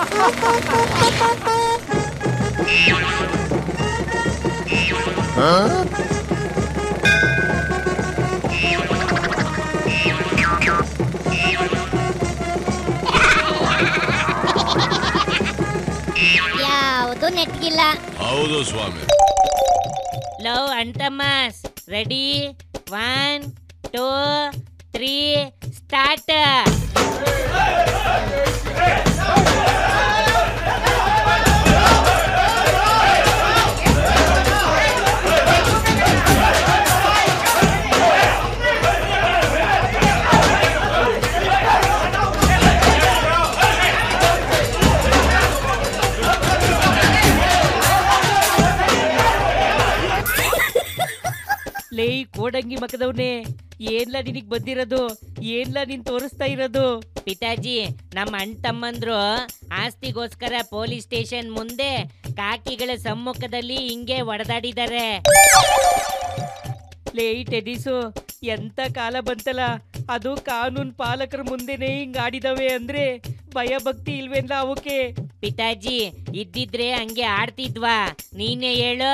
ಯಾವುದು ನೆಟ್ಗಿಲ್ಲ ಹೌದು ಸ್ವಾಮಿ ಲವ್ ಅಂಟಮ್ಮಸ್ ready one two three start ಲೇ ಕೋಡಂಗಿ ಮಕದವ್ನೆ ಏನ್ಲ ನಿನಗ್ ಬಂದಿರೋದು ಏನ್ಲ ನೀನ್ ತೋರಿಸ್ತಾ ಇರೋದು ಪಿತಾಜಿ ನಮ್ಮ ಅಣ್ಣ ತಮ್ಮಂದ್ರು ಆಸ್ತಿಗೋಸ್ಕರ ಪೊಲೀಸ್ ಸ್ಟೇಷನ್ ಮುಂದೆ ಕಾಕಿಗಳ ಸಮ್ಮುಖದಲ್ಲಿ ಹಿಂಗೆ ಒಡೆದಾಡಿದ್ದಾರೆ ಲೇ ಟೆನಿಸು ಎಂತ ಕಾಲ ಬಂತಲ್ಲ ಅದು ಕಾನೂನ್ ಪಾಲಕರ ಮುಂದೆನೆ ಹಿಂಗ್ ಆಡಿದವೆ ಅಂದ್ರೆ ಭಯ ಭಕ್ತಿ ಇಲ್ವೇನ್ಲ ಅವಕ್ಕೆ ಪಿತಾಜಿ ಇದ್ದಿದ್ರೆ ಹಂಗೆ ಆಡ್ತಿದ್ವಾ ನೀನೇ ಹೇಳು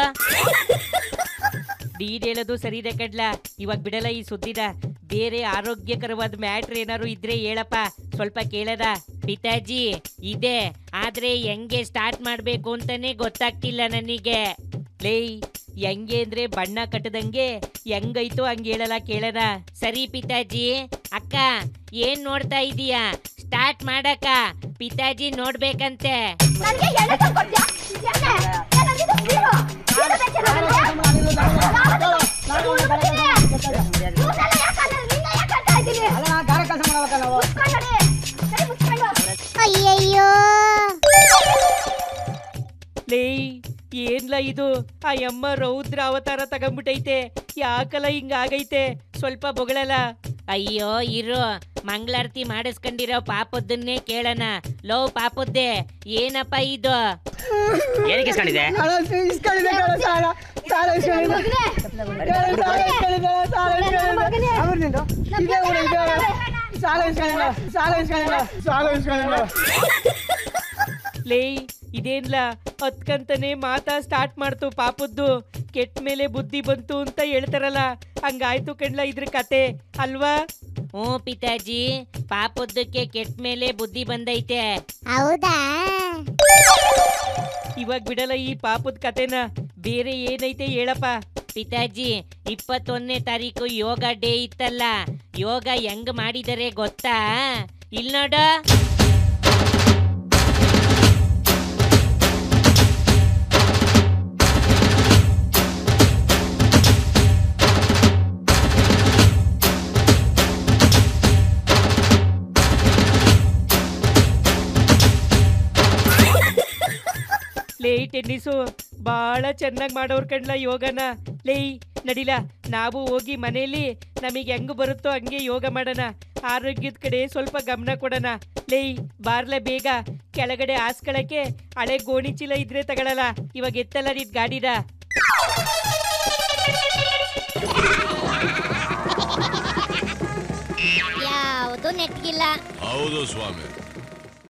ನೀನ್ ಹೇಳೋದು ಸರಿದೆ ಕಡ್ಲ ಇವಾಗ ಬಿಡಲ್ಲ ಈ ಸುದ್ದಿದ ಬೇರೆ ಆರೋಗ್ಯಕರವಾದ ಮ್ಯಾಟ್ರ್ ಏನಾರು ಇದ್ರೆ ಹೇಳಪ್ಪ ಸ್ವಲ್ಪ ಕೇಳದ ಪಿತಾಜಿ ಇದೆ ಆದ್ರೆ ಹೆಂಗೆ ಸ್ಟಾರ್ಟ್ ಮಾಡ್ಬೇಕು ಅಂತಾನೆ ಗೊತ್ತಾಗ್ತಿಲ್ಲ ನನಗೆ ಲೇ ಹೆಂಗೆ ಅಂದ್ರೆ ಬಣ್ಣ ಕಟ್ಟದಂಗೆ ಹೆಂಗೈತೋ ಹಂಗೆ ಹೇಳಲ್ಲ ಕೇಳದ ಸರಿ ಪಿತಾಜಿ ಅಕ್ಕ ಏನ್ ನೋಡ್ತಾ ಇದೀಯಾ ಸ್ಟಾರ್ಟ್ ಮಾಡಕ್ಕ ಪಿತಾಜಿ ನೋಡ್ಬೇಕಂತೆ ನನಗೆ ಎಣ್ಣೆ ತಂದ್ಕೊಡ್ತೀಯಾ? ಎಣ್ಣೆ? ಏನಾಗಿದೆ ಇದು ನೀರು? ನೀರು ಬೇಕಿಲ್ಲ ನನಗೆ? ಯಾವತ್ತೂ ನೋಡ್ತೀನಿ. ಇವ್ರನ್ನೆಲ್ಲ ಯಾಕೆ ಅಂದ್ರೆ ನಿನ್ನ ಯಾಕೆ ಅಂತ ಇದ್ದೀನಿ? ಮುಚ್ಕೊಂಡ್ ನಡಿ. ನಡಿ ಮುಚ್ಕೊಂಡು. ಅಯ್ಯಯ್ಯೋ ಲೇ ಏನ್ಲ ಇದು ಆ ಯಮ್ಮ ರೌದ್ರ ಅವತಾರ ತಗೊಂಡ್ಬಿಟ್ಟೈತೆ ಯಾಕಲ್ಲ ಹಿಂಗಾಗೈತೆ ಸ್ವಲ್ಪ ಬೊಗಳಲ್ಲ ಅಯ್ಯೋ ಇರು ಮಂಗಳಾರತಿ ಮಾಡಿಸ್ಕೊಂಡಿರೋ ಪಾಪದ್ದನ್ನೇ ಕೇಳಣ ಲೋ ಪಾಪದ್ದೆ ಏನಪ್ಪ ಇದು ಏನಕ್ಕೆ ಇಸ್ಕೊಂಡಿದೆ ಇಸ್ಕೊಂಡಿದ್ದೆ ಕಣ ಸಾಲ ಸಾಲ ಇಸ್ಕೊಂಡಿದ್ದೆ ಕಣ ಸಾಲ ಇಸ್ಕೊಂಡಿದ್ದೆ ಸಾಲ ಇಸ್ಕೊಂಡಿದ್ದೆ ಅವ್ರನಿಂದು ಇದೇ ಊರು ಇದೇ ಊರು. ಸಾಲ ಇಸ್ಕೊಂಡಿಲ್ಲ ಸಾಲ ಇಸ್ಕೊಂಡಿಲ್ಲ ಸಾಲ ಇಸ್ಕೊಂಡಿಲ್ಲ ಲೇ ಇದೇನ್ಲ ಹತ್ಕಂತಾನೆ ಮಾತಾ ಸ್ಟಾರ್ಟ್ ಮಾಡ್ತು ಪಾಪದ್ದು ಕೆಟ್ಟ ಮೇಲೆ ಬುದ್ಧಿ ಬಂತು ಅಂತ ಹೇಳ್ತಾರಲ್ಲ ಹಂಗಾಯ್ತು ಕಣ್ಲ ಇದ್ರ ಕತೆ ಅಲ್ವಾ ಹ್ಞೂ ಪಿತಾಜಿ ಪಾಪದ್ದಕ್ಕೆ ಕೆಟ್ಟ ಮೇಲೆ ಬುದ್ಧಿ ಬಂದೈತೆ ಹೌದಾ ಇವಾಗ ಬಿಡಲ್ಲ ಈ ಪಾಪದ ಕತೆನ ಬೇರೆ ಏನೈತೆ ಹೇಳಪ್ಪ ಪಿತಾಜಿ ಇಪ್ಪತ್ತೊಂದನೇ ತಾರೀಕು ಯೋಗ ಡೇ ಇತ್ತಲ್ಲ ಯೋಗ ಹೆಂಗ್ ಮಾಡಿದರೆ ಗೊತ್ತಾ ಇಲ್ ನೋಡ ಲೇ ಟೆನ್ನಿಸು ಭಾಳ ಚೆನ್ನಾಗಿ ಮಾಡೋರ್ ಕಣ್ಲ ಯೋಗನ ಲೇ ನಡಿಲ ನಾವು ಹೋಗಿ ಮನೆಯಲ್ಲಿ ನಮಗೆ ಹೆಂಗ್ ಬರುತ್ತೋ ಹಂಗೆ ಯೋಗ ಮಾಡೋಣ ಆರೋಗ್ಯದ ಕಡೆ ಸ್ವಲ್ಪ ಗಮನ ಕೊಡೋಣ ಲೇ ಬಾರ್ಲೆ ಬೇಗ ಕೆಳಗಡೆ ಹಾಸ್ಕೊಳಕ್ಕೆ ಹಳೆ ಗೋಣಿ ಚೀಲ ಇದ್ರೆ ತಗೊಳಲ್ಲ ಇವಾಗ ಎತ್ತಲ್ಲ ನಿನ್ ಗಾಡಿನ ಯಾವುದು ನೆಟ್ಗಿಲ್ಲ ಹೌದು ಸ್ವಾಮಿ